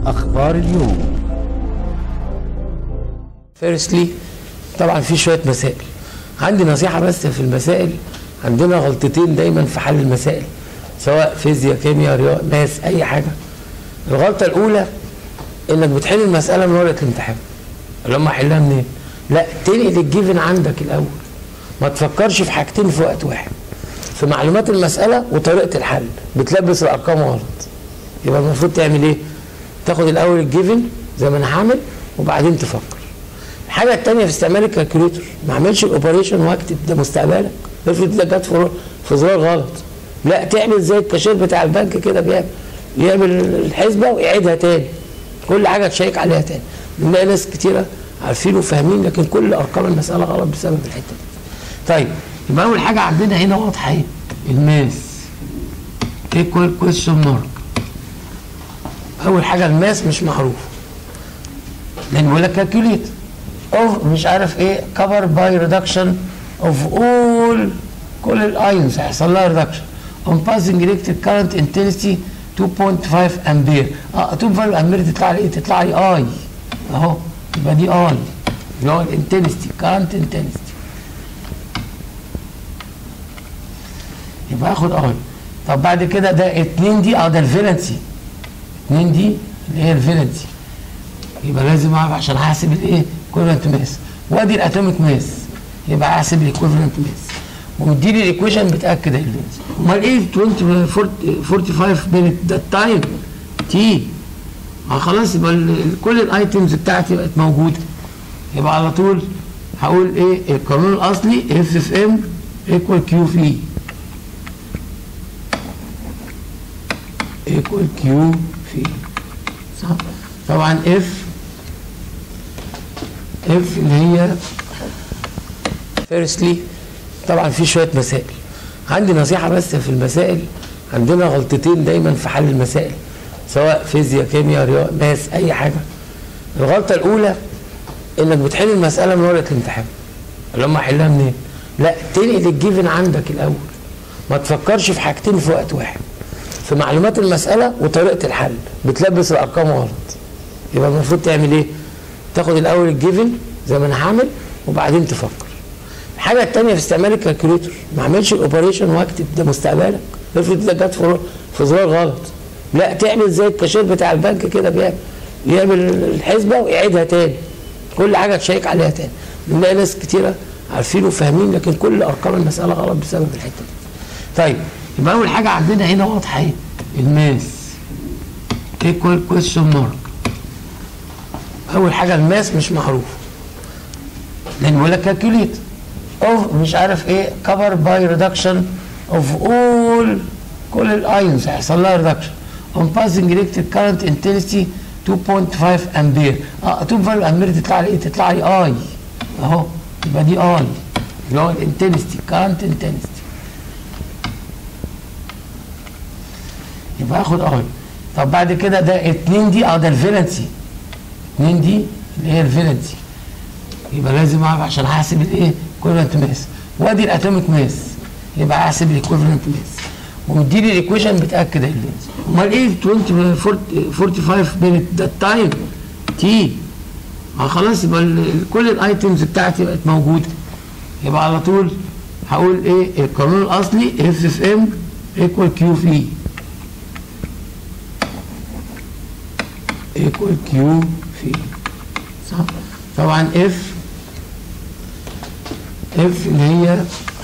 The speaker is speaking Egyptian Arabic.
أخبار اليوم فيرستلي طبعا في شويه مسائل عندي نصيحه بس في المسائل عندنا غلطتين دايما في حل المسائل سواء فيزياء كيمياء رياضه ماس اي حاجه الغلطه الاولى انك بتحل المساله من ورقه الامتحان اللي هم حلها منين لا تنقل الجيفن عندك الاول ما تفكرش في حاجتين في وقت واحد في معلومات المساله وطريقه الحل بتلبس الارقام غلط يبقى المفروض تعمل ايه تاخد الاول الجيفن زي ما انا هعمل وبعدين تفكر الحاجه الثانيه في استعمال الكالكوليتر ما اعملش الاوبريشن واكتب ده مستقبلك افرض ده جت في في زرار غلط لا تعمل زي الكاشير بتاع البنك كده بيعمل يعمل الحسبه ويعيدها تاني كل حاجه تشيك عليها تاني بنلاقي ناس كتيره عارفين وفاهمين لكن كل ارقام المساله غلط بسبب الحته دي طيب يبقى اول حاجه عندنا هنا واضحه ايه الماس ايكوال كويشن مارك اول حاجه الماس مش معروف لان بيقول لك كالكوليت اوف مش عارف ايه كفر باي ريدكشن اوف اول كل الايونز هيحصل لها ريدكشن اون باسنج الكتريك كارنت انتنسيتي 2.5 امبير اه 2.5 امبير تطلع لي ايه؟ تطلع لي اي اهو يبقى دي اي اللي هو الانتنسيتي كارنت انتنسيتي يبقى اخد اي طب بعد كده ده 2 دي اه ده الفالنسي 2 دي اللي هي الفالنسي يبقى لازم اعرف عشان احسب الايه ايكوفالنت ماس وادي الاتوميك ماس يبقى احسب الايكوفالنت ماس ومديني الايكويشن بتاكد الفالنسي امال ايه 20 45 مينت ده التايم تي اه خلاص يبقى ال- كل الايتمز بتاعتي بقت موجوده يبقى على طول هقول ايه القانون الاصلي اف اف ام ايكوال كيو في اي ايكوال كيو في صح طبعا اف اف اللي هي فيرستلي طبعا في شويه مسائل عندي نصيحه بس في المسائل عندنا غلطتين دايما في حل المسائل سواء فيزياء كيمياء رياضه ماس اي حاجه الغلطه الاولى انك بتحل المساله من ورقه الامتحان اللي هم حلها منين لا تنقل الجيفن عندك الاول ما تفكرش في حاجتين في وقت واحد في معلومات المساله وطريقه الحل بتلبس الارقام غلط يبقى المفروض تعمل ايه تاخد الاول الجيفن زي ما انا هعمل وبعدين تفكر الحاجه الثانيه في استعمال الكالكوليتر ما اعملش الاوبريشن واكتب ده مستقبلك افرض ده جت في في زرار غلط لا تعمل زي الكاشير بتاع البنك كده بيعمل يعمل الحسبه ويعيدها تاني كل حاجه تشيك عليها تاني بنلاقي ناس كتيره عارفين وفاهمين لكن كل ارقام المساله غلط بسبب الحته دي طيب يبقى اول حاجه عندنا هنا واضحه ايه الماس ايكوال كويشن مارك اول حاجه الماس مش معروف لان بيقول لك كالكوليت اوف مش عارف ايه كفر باي ريدكشن اوف اول كل الايونز هيحصل لها ريدكشن اون باسنج الكتريك كارنت انتنسيتي 2.5 امبير اه 2.5 امبير تطلع لي ايه؟ تطلع لي اي اهو يبقى دي اي اللي هو الانتنسيتي كارنت انتنسيتي يبقى اخد اي طب بعد كده ده 2 دي اه ده الفالنسي 2 دي اللي هي الفالنسي يبقى لازم اعرف عشان احسب الايه ايكوفالنت ماس وادي الاتوميك ماس يبقى احسب الايكوفالنت ماس ومديني الايكويشن بتاكد الفالنسي امال ايه 20 45 مينت ده التايم تي اه خلاص يبقى ال- كل الايتمز بتاعتي بقت موجوده يبقى على طول هقول ايه القانون الاصلي اف اف ام ايكوال كيو في اي ايكوال كيو في صح طبعا اف اف اللي هي